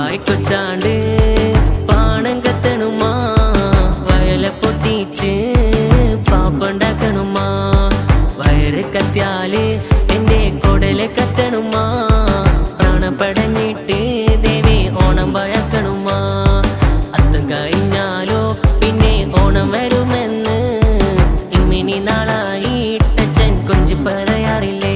പായിക്കൊച്ചാണ്ട് പാണം കത്തണുമാ വയല പൊട്ടിച്ച് പാപ്പുണ്ടാക്കണുമാ വയറ് കത്തിയാല് എന്റെ കൊടല് കത്തണുമാ പ്രാണം പടഞ്ഞിട്ട് ദേവി ഓണം ഭയക്കണുമാ അത്തം കഴിഞ്ഞാലോ പിന്നെ ഓണം വരുമെന്ന് ഇമിനി നാളായി ടച്ചൻ കൊഞ്ചി പറയാറില്ലേ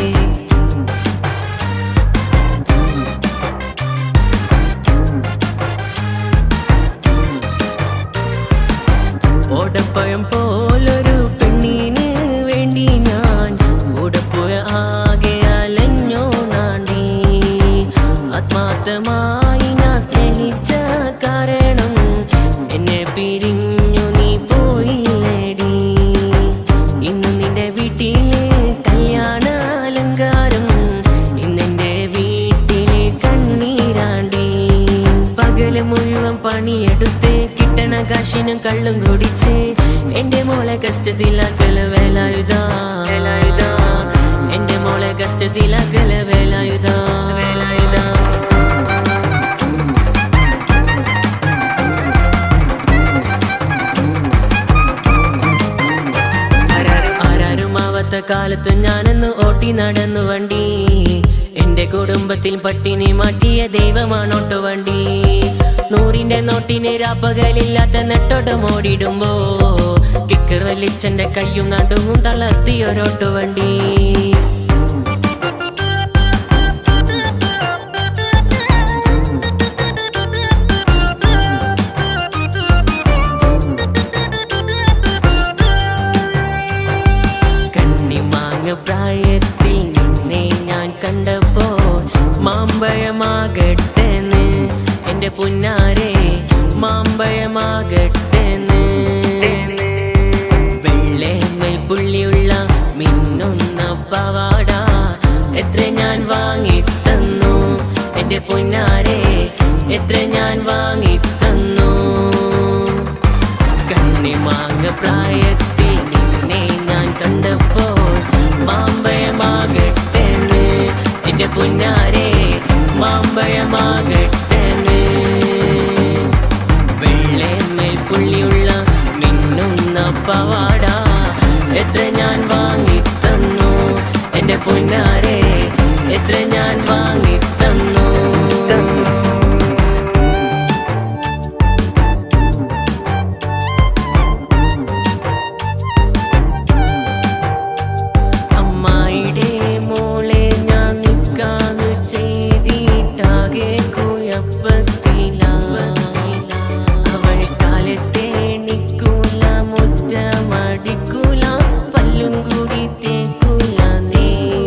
ഓടപ്പഴം പോലൊരു പെണ്ണിന് വേണ്ടി ഞാൻ കൂടപ്പുഴ ആകെ അലഞ്ഞോ നാണ്ടി ആത്മാർത്ഥമായി ഞാൻ സ്നേഹിച്ച കാരണം എന്നെ പിരിഞ്ഞു നീ പോയില്ലേടി ഇന്ന് നിന്റെ വീട്ടിലെ കല്യാണ അലങ്കാരം ഇന്നെന്റെ വീട്ടിലെ കണ്ണീരാണ്ടി പകല് മുഴുവൻ പണിയെടുത്ത് കിട്ടണ കാശിനും കള്ളും കുടിച്ച് എന്റെ മോളെ കഷ്ടത്തിലാക്കല വേലായുധ എന്റെ മോളെ കഷ്ടത്തിലാക്കല വേലായുധ വേലായുധ ആരാരും ആവാത്ത കാലത്ത് ഞാനെന്ന് ഓട്ടി നടന്നു വണ്ടി എന്റെ കുടുംബത്തിൽ പട്ടിണി മാറ്റിയ ദൈവമാണോട്ട് വണ്ടി നൂറിന്റെ നോട്ടിന് രാപ്പകലില്ലാത്ത നെട്ടോട്ടം ഓടിടുമ്പോ കിക്കർ വലിച്ചന്റെ കയ്യും നടുവും തളർത്തിയൊരോട്ട് വണ്ടി കണ്ണിമാങ്ങ പ്രായത്തിൽ നിന്നെ ഞാൻ കണ്ടപ്പോ മാമ്പഴമാകട്ടെന്ന് എന്റെ പുന്നാരെ മാമ്പഴമാകട്ടെന്ന് വെള്ളേമൽ പുള്ളിയുള്ള മിന്നുന്ന പവാട എത്ര ഞാൻ വാങ്ങിത്തന്നു എന്റെ പുന്നാരെ എത്ര ഞാൻ വാങ്ങിത്തന്നു കണ്ണിമാങ്ങ പ്രായത്തിൽ നിന്നെ ഞാൻ കണ്ടപ്പോൾ മാമ്പഴമാകട്ടെന്ന് എന്റെ പുന്നാരെ മാമ്പഴമാകട്ടെന്ന് വെള്ളേമേൽ പുള്ളിയുള്ള മിന്നുന്ന പവാട എത്ര ഞാൻ വാങ്ങിത്തന്നു എന്റെ പുന്നാരെ എത്ര ഞാൻ വാങ്ങിത്തന്നു അമ്മായിടെ മോളെ ഞാൻ നിക്കാന്ന് ചെയ്തിട്ടാകെ കുഴപ്പത്തില അവൾ കാലത്തെ എണിക്കൂല മുറ്റമടിക്കൂല പല്ലും കൂടി തേക്കൂല നീ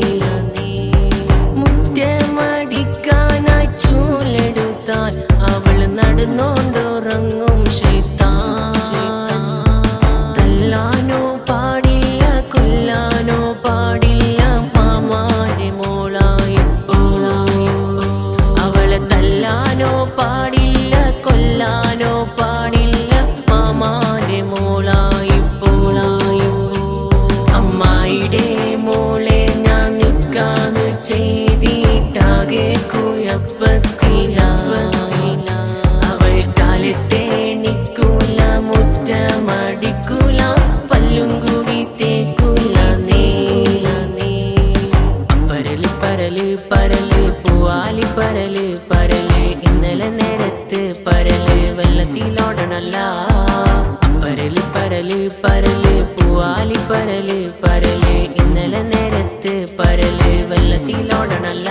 മുറ്റമടിക്കാനായി ചൂലെടുത്താൽ അവൾ നടന്നോണ്ടുറങ്ങും ശൈത്താൻ തല്ലാനോ പാടില്ല കൊല്ലാനോ പാടില്ല മാമാന്റെ മോളായിപ്പോ അവളെ തല്ലാനോ പാടില്ല കൊല്ലാനോ പാടില്ല മാമാന്റെ മോളായിപ്പോളായിപ്പോ അമ്മായിടെ മോളെ ഞാൻ നിക്കാന്ന് ചെയ്തിട്ടാകെ കുഴപ്പത്തില അവൾ കാലത്തെ എണിക്കൂല മുറ്റമടിക്കൂല പല്ലും കൂടി തേക്കൂല നീ പരല് പരല് പരല് പൂവാലി പരല് പരല് ഇന്നലെ നേരത്ത് പരല് വെള്ളത്തിലോടണല്ല പരല് പരല് പരല് പൂവാലി പരല് പരല് ഇന്നലെ നേരത്ത് പരല് വെള്ളത്തിലോടണല്ല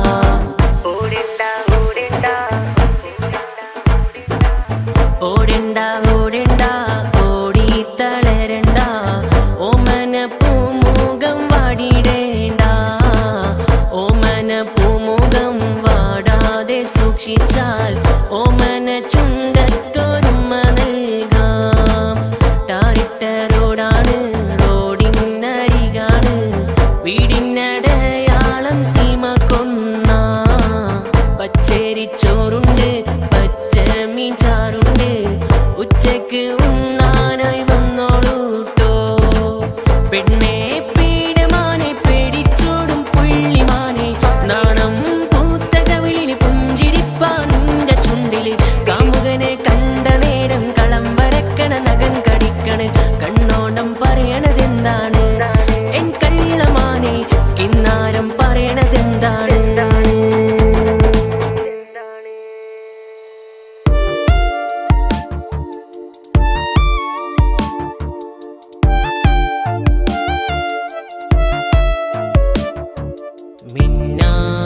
ഓടണ്ട ഓടണ്ട ഓടി തളരണ്ട ഓമന പൂമുഖം വാടിടേണ്ട ഓമന പൂമുഖം വാടാതെ സൂക്ഷിച്ചാൽ ഓമന ചുണ്ടത്തൊരുമ നൽകാം ടാറിട്ട റോഡാണ് റോഡിനരികാണ് വീടിനടയാളം സീമ കൊന്ന പച്ചരിച്ചോറുണ്ട് പച്ചമീൻ ചാറുണ്ട് ഉച്ചക്ക് ഉണ്ണാനായി വന്നോളൂട്ടോ പെണ്ണെ പീഡമാനെ പേടിച്ചോടും പുള്ളിമാനെ നാണം പൂത്ത കവിളിന് പുഞ്ചിരിപ്പാൻ ഞാൻ